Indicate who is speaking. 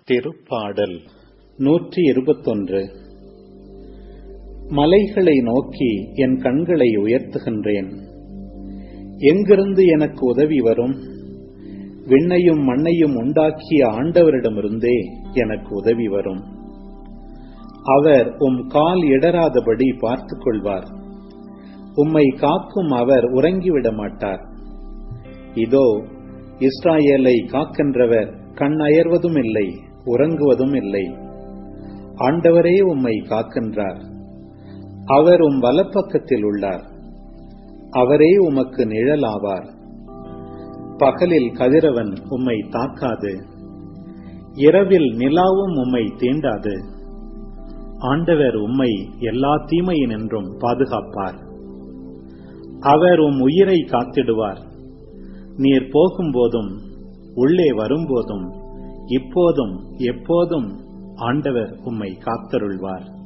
Speaker 1: திருப்பாடல் நூற்றி இருபத்தொன்று மலைகளை நோக்கி என் கண்களை உயர்த்துகின்றேன் எங்கிருந்து எனக்கு உதவி வரும் விண்ணையும் மண்ணையும் உண்டாக்கிய ஆண்டவரிடமிருந்தே எனக்கு உதவி வரும் அவர் உம் கால் இடராதபடி பார்த்துக் கொள்வார் உம்மை காக்கும் அவர் உறங்கிவிட மாட்டார் இதோ இஸ்ராயேலை காக்கின்றவர் கண் அயர்வதும் இல்லை உறங்குவதும் இல்லை ஆண்டவரே உம்மை காக்கின்றார் அவர் உம் வலப்பக்கத்தில் உள்ளார் அவரே உமக்கு நிழலாவார் பகலில் கதிரவன் உம்மை தாக்காது இரவில் நிலாவும் உம்மை தீண்டாது ஆண்டவர் உம்மை எல்லா தீமையினின்றும் பாதுகாப்பார் அவர் உம் உயிரை காத்திடுவார் நீர் போகும்போதும் உள்ளே வரும்போதும் இப்போதும் எப்போதும் ஆண்டவர் உம்மை காத்தருள்வார்